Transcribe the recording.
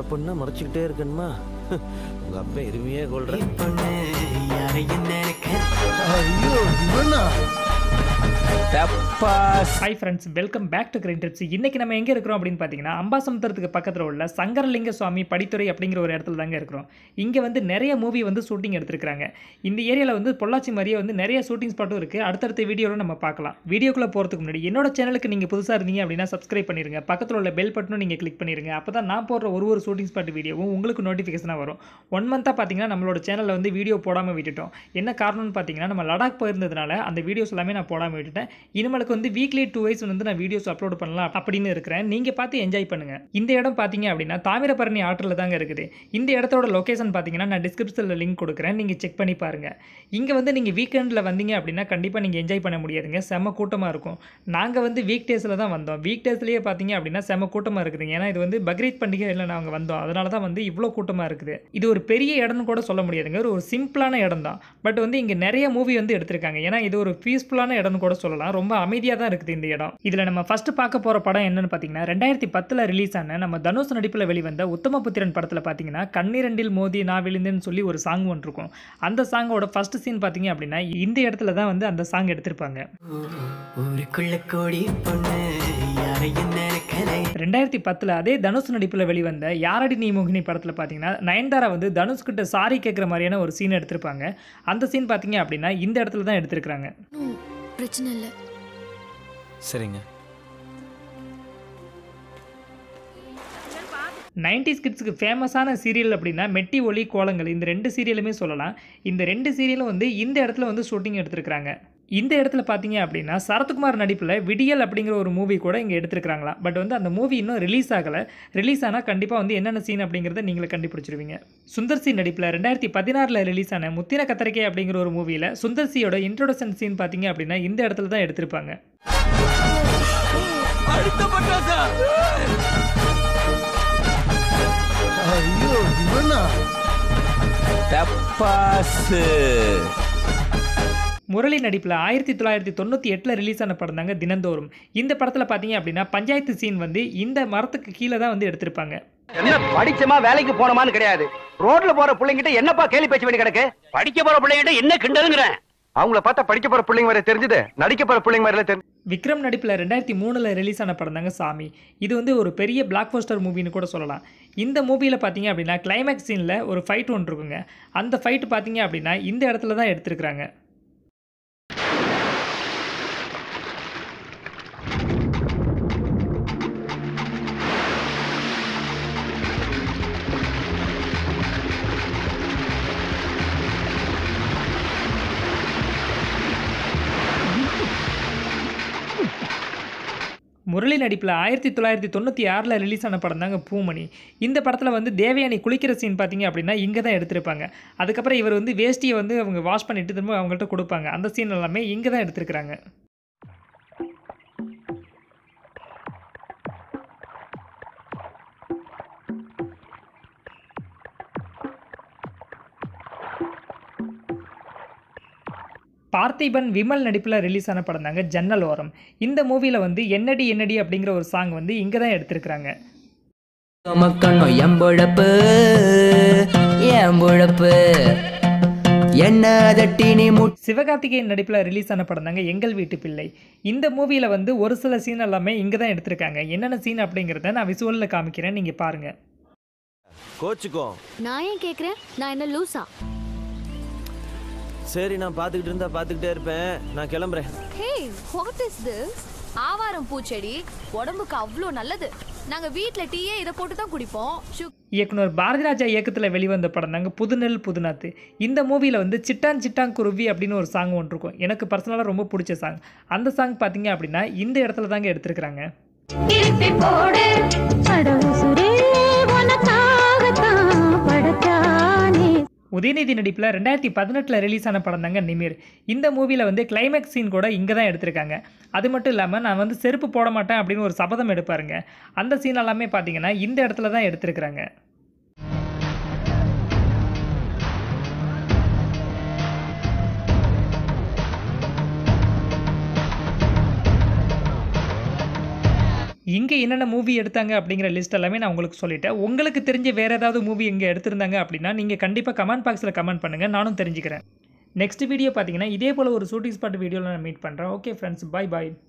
பண்ணா மறைச்சிக்கிட்டே இருக்கணுமா உங்க அப்பா எருமையே கொள்ற பொண்ணு யாரையும் நினைக்க ஐயோ இவனா hi friends welcome back to grain tips இன்னைக்கு நம்ம எங்கே இருக்கிறோம் அப்படின்னு பார்த்தீங்கன்னா அம்பாசமுத்திரத்துக்கு பக்கத்தில் உள்ள சங்கரலிங்க சுவாமி படித்துறை அப்படிங்கிற ஒரு இடத்துல தாங்க இருக்கிறோம் இங்கே வந்து நிறைய மூவி வந்து ஷூட்டிங் எடுத்திருக்காங்க இந்த ஏரியாவில் வந்து பொள்ளாச்சி மாதிரியே வந்து நிறைய ஷூட்டிங் ஸ்பாட்டும் இருக்குது அடுத்தடுத்த வீடியோவில் நம்ம பார்க்கலாம் வீடியோக்குள்ளே போகிறதுக்கு முன்னாடி என்னோட சேனலுக்கு நீங்கள் புதுசாக இருந்தீங்க அப்படின்னா சப்ஸ்கிரைப் பண்ணிருங்க பக்கத்தில் உள்ள பெல் பட்டனும் நீங்கள் கிளிக் பண்ணிருங்க அப்போ தான் நான் போடுற ஒரு ஒரு ஷூட்டிங் ஸ்பாட் வீடியோவும் உங்களுக்கு நோட்டிஃபிகேஷனாக வரும் ஒன் மந்த்தாக பார்த்தீங்கன்னா நம்மளோட சேனலில் வந்து வீடியோ போடாமல் விட்டுட்டோம் என்ன காரணம்னு பார்த்தீங்கன்னா நம்ம லடாக் போயிருந்ததுனால அந்த வீடியோஸ் எல்லாமே நான் போடாமல் விட்டுட்டேன் இனிமேலுக்கு வந்து வீக்லி டூ வைஸ் வந்து நான் வீடியோஸ் அப்லோட் பண்ணலாம் அப்படின்னு இருக்கிறேன் நீங்கள் பார்த்து என்ஜாய் பண்ணுங்க இந்த இடம் பார்த்தீங்க அப்படின்னா தாமிரபரணி ஆற்றில் தாங்க இருக்குது இந்த இடத்தோட லொகேஷன் பார்த்தீங்கன்னா நான் டிஸ்கிரிப்ஷனில் லிங்க் கொடுக்குறேன் நீங்கள் செக் பண்ணி பாருங்கள் இங்கே வந்து நீங்கள் வீக்கெண்டில் வந்தீங்க அப்படின்னா கண்டிப்பாக நீங்கள் என்ஜாய் பண்ண முடியாதுங்க செம்ம கூட்டமாக இருக்கும் நாங்கள் வந்து வீக் டேஸில் தான் வந்தோம் வீக் டேஸ்லேயே பார்த்தீங்க அப்படின்னா செம்ம கூட்டமாக இருக்குதுங்க ஏன்னா இது வந்து பக்ரீத் பண்டிகையில் நாங்கள் வந்தோம் அதனால தான் வந்து இவ்வளோ கூட்டமாக இருக்குது இது ஒரு பெரிய இடம்னு கூட சொல்ல முடியாதுங்க ஒரு சிம்பிளான இடம் தான் பட் வந்து இங்கே நிறைய மூவி வந்து எடுத்திருக்காங்க ஏன்னா இது ஒரு பீஸ்ஃபுல்லான இடம்னு கூட சொல்லலாம் ரொம்ப அமைதியாக தான் இருக்குது இந்த இடம் இதில் நம்ம ஃபர்ஸ்ட் பார்க்க போகிற படம் என்னன்னு பார்த்தீங்கன்னா ரெண்டாயிரத்தி பத்தில் ரிலீஸ் ஆன நம்ம தனுஷ் நடிப்பில் வெளிவந்த உத்தமபுத்திரன் படத்தில் பார்த்தீங்கன்னா கண்ணீரண்டில் மோதி நான் விழுந்தேன்னு சொல்லி ஒரு சாங் ஒன்று இருக்கும் அந்த சாங்கோட ஃபர்ஸ்ட் சீன் பார்த்தீங்க அப்படின்னா இந்த இடத்துல தான் வந்து அந்த சாங் எடுத்திருப்பாங்க ஊருக்குள்ள கோடி பொண்ணு யாரையும் நினைக்கலை ரெண்டாயிரத்தி பத்தில் அதே தனுஷ் நடிப்பில் வெளிவந்த யாரடி நீ மோகினி படத்தில் பார்த்தீங்கன்னா நயன்தாரா வந்து தனுஷ் கிட்ட சாரி கேட்குற மாதிரியான ஒரு சீன் எடுத்திருப்பாங்க அந்த சீன் பார்த்தீங்க அப்படின்னா இந்த இடத்துல தான் எடுத்திருக்காங்க ஒன்றும் பிரச்சனை இல்லை சரிங்க நைன்டிஸ் கிட்ஸுக்கு ஃபேமஸான சீரியல் அப்படின்னா மெட்டி ஒளி கோலங்கள் இந்த ரெண்டு சீரியலுமே சொல்லலாம் இந்த ரெண்டு சீரியலும் வந்து இந்த இடத்துல வந்து ஷூட்டிங் எடுத்திருக்காங்க இந்த இடத்துல பார்த்தீங்க அப்படின்னா சரத்குமார் நடிப்பில் விடியல் அப்படிங்கிற ஒரு மூவி கூட இங்கே எடுத்திருக்காங்களாம் பட் வந்து அந்த மூவி இன்னும் ரிலீஸ் ஆகலை ரிலீஸ் ஆனால் கண்டிப்பாக வந்து என்னென்ன சீன் அப்படிங்கிறத நீங்களே கண்டுபிடிச்சிருவீங்க சுந்தர் சி நடிப்பில் ரெண்டாயிரத்தி பதினாறில் ரிலீஸ் ஆன முத்தின கத்தரிக்கை அப்படிங்கிற ஒரு மூவியில் சுந்தர் சியோட இன்ட்ரோடக்ஷன் சீன் பார்த்தீங்க அப்படின்னா இந்த இடத்துல தான் எடுத்திருப்பாங்க ஐயோ இவனா முரளி நடிப்பில் ஆயிரத்தி தொள்ளாயிரத்தி தொண்ணூற்றி எட்டில் ரிலீஸ் ஆன படம் தாங்க தினந்தோறும் இந்த படத்தில் பார்த்தீங்க அப்படின்னா பஞ்சாயத்து சீன் வந்து இந்த மரத்துக்கு கீழே தான் வந்து எடுத்திருப்பாங்க என்ன படிச்சமா வேலைக்கு போனோமான்னு கிடையாது ரோட்ல போற பிள்ளைங்கிட்ட என்னப்பா கேள்வி பேச்ச வேண்டி கிடக்கு படிக்க போற பிள்ளைங்கிட்ட என்ன கிண்டலுங்கிறேன் அவங்கள பார்த்தா படிக்க போற பிள்ளைங்க வரை தெரிஞ்சது நடிக்க போற பிள்ளைங்க வரையில தெரிஞ்சு விக்ரம் நடிப்பில் ரெண்டாயிரத்தி மூணில் ரிலீஸ் ஆன படம் தாங்க சாமி இது வந்து ஒரு பெரிய பிளாக் போஸ்டர் மூவின்னு கூட சொல்லலாம் இந்த மூவியில் பார்த்தீங்க அப்படின்னா கிளைமேக்ஸ் சீனில் ஒரு ஃபைட் ஒன்று இருக்குங்க அந்த ஃபைட் பார்த்தீங்க அப்படின்னா இந்த இடத்துல தான் எடுத்திருக்கிறாங்க முரளி நடிப்பில் ஆயிரத்தி தொள்ளாயிரத்தி தொண்ணூற்றி ஆறில் ரிலீஸ் ஆன படம் தாங்க பூமணி இந்த படத்தில் வந்து தேவயானி குளிக்கிற சீன் பார்த்தீங்க அப்படின்னா இங்கே தான் எடுத்திருப்பாங்க அதுக்கப்புறம் இவர் வந்து வேஷ்டியை வந்து அவங்க வாஷ் பண்ணிட்டு திரும்ப அவங்கள்ட்ட கொடுப்பாங்க அந்த சீன் எல்லாமே இங்கே தான் எடுத்திருக்கிறாங்க பார்த்திபன் விமல் நடிப்பில் ரிலீஸ் ஆன படம் தாங்க ஜன்னல் ஓரம் இந்த மூவியில் வந்து என்னடி என்னடி அப்படிங்கிற ஒரு சாங் வந்து இங்கே தான் எடுத்திருக்கிறாங்க மக்கணும் எம்புழப்பு எம்புழப்பு என்ன அதட்டி நீ முட் சிவகார்த்திகேயன் நடிப்பில் ரிலீஸ் ஆன படம் தாங்க எங்கள் வீட்டு பிள்ளை இந்த மூவியில் வந்து ஒரு சில சீன் எல்லாமே இங்கே தான் எடுத்திருக்காங்க என்னென்ன சீன் அப்படிங்கிறத நான் விசுவலில் காமிக்கிறேன் நீங்கள் பாருங்கள் கோச்சுக்கோ நான் ஏன் கேட்குறேன் நான் என்ன லூசா சரி நான் பார்த்துக்கிட்டு இருந்தா பார்த்துக்கிட்டே இருப்பேன் நான் கிளம்புறேன் ஹே வாட் இஸ் திஸ் ஆவாரம் பூச்செடி உடம்புக்கு அவ்வளோ நல்லது நாங்க வீட்ல டீயே இதை போட்டு தான் குடிப்போம் சுக் இயக்குனர் பாரதிராஜா இயக்கத்தில் வெளிவந்த படம் தாங்க புதுநெல் புதுநாத்து இந்த மூவியில் வந்து சிட்டான் சிட்டான் குருவி அப்படின்னு ஒரு சாங் ஒன்று இருக்கும் எனக்கு பர்சனலாக ரொம்ப பிடிச்ச சாங் அந்த சாங் பார்த்தீங்க அப்படின்னா இந்த இடத்துல தாங்க எடுத்திருக்கிறாங்க திருப்பி போடு படவுசுரே உனக்காகத்தான் படைச்சானே உதயநிதி நடிப்பில் ரெண்டாயிரத்தி பதினெட்டில் ரிலீஸ் ஆன படம் தாங்க நிமிர் இந்த மூவியில் வந்து கிளைமேக்ஸ் சீன் கூட இங்கே தான் எடுத்திருக்காங்க அது மட்டும் இல்லாமல் நான் வந்து செருப்பு போட மாட்டேன் அப்படின்னு ஒரு சபதம் எடுப்பாருங்க அந்த சீன் எல்லாமே பார்த்தீங்கன்னா இந்த இடத்துல தான் எடுத்திருக்கிறாங்க இங்கே என்னென்ன மூவி எடுத்தாங்க அப்படிங்கிற லிஸ்ட் எல்லாமே நான் உங்களுக்கு சொல்லிட்டேன் உங்களுக்கு தெரிஞ்ச வேறு ஏதாவது மூவி இங்கே எடுத்திருந்தாங்க அப்படின்னா நீங்கள் கண்டிப்பாக கமெண்ட் பாக்ஸில் கமெண்ட் பண்ணுங்கள் நானும் தெரிஞ்சுக்கிறேன் நெக்ஸ்ட் வீடியோ பார்த்தீங்கன்னா இதே போல் ஒரு ஷூட்டிங் ஸ்பாட் வீடியோவில் நான் மீட் பண்ணுறேன் ஓகே ஃப்ரெண்ட்ஸ் பை பாய்